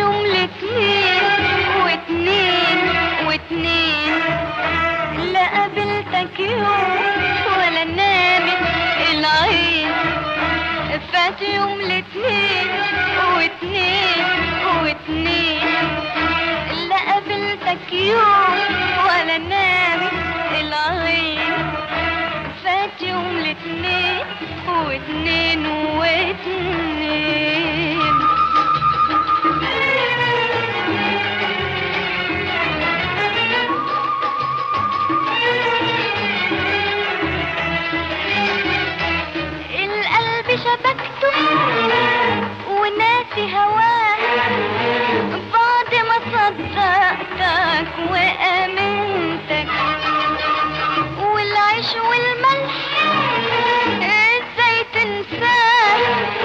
يوم الاتنين واتنين واتنين لا قابلتك يوم ولا نامت العين فات يوم الاتنين واتنين واتنين لا قابلتك يوم ولا نامت العين فات يوم الاتنين واتنين واتنين القلب شبكته وناسي هواه بعد ما صدقتك وامنتك والعيش والملح ازاي تنساه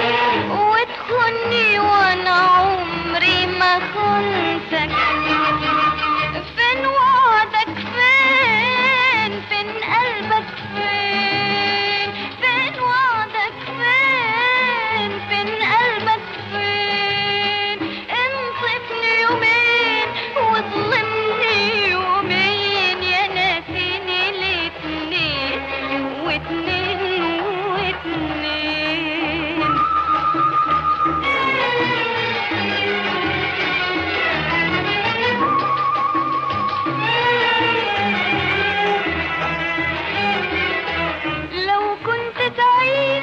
وتخني وانا عمري ما خنتك فين وعدك فين فين قلبك فين فين وعدك فين فين قلبك فين انصفني يومين وظلمني يومين يا ناسيني الاتنين واتنين واتنين لو كنت تعيش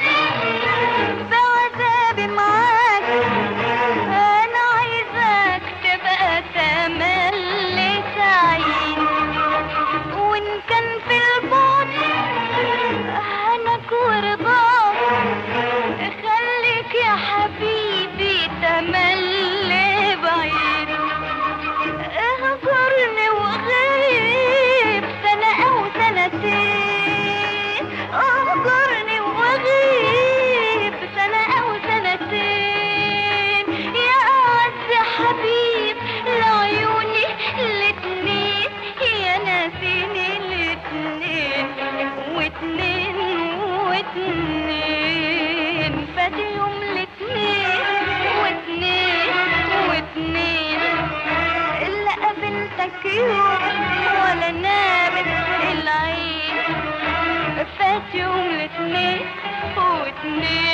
بعذابي معاك انا عايزاك تبقى تملي سعيد وان كان في البعد هناك ورضاك خليك يا حبيبي تملي بعيد اهجرني وغيب سنة أو سنتين اهجرني وغيب سنة أو سنتين يا أعز حبيب لعيوني الاتنين يا ناسيني الاتنين واتنين واتنين فات يوم الاتنين واتنين واتنين إلا قابلتك يوم ولا نامت العين فات يوم الاتنين واتنين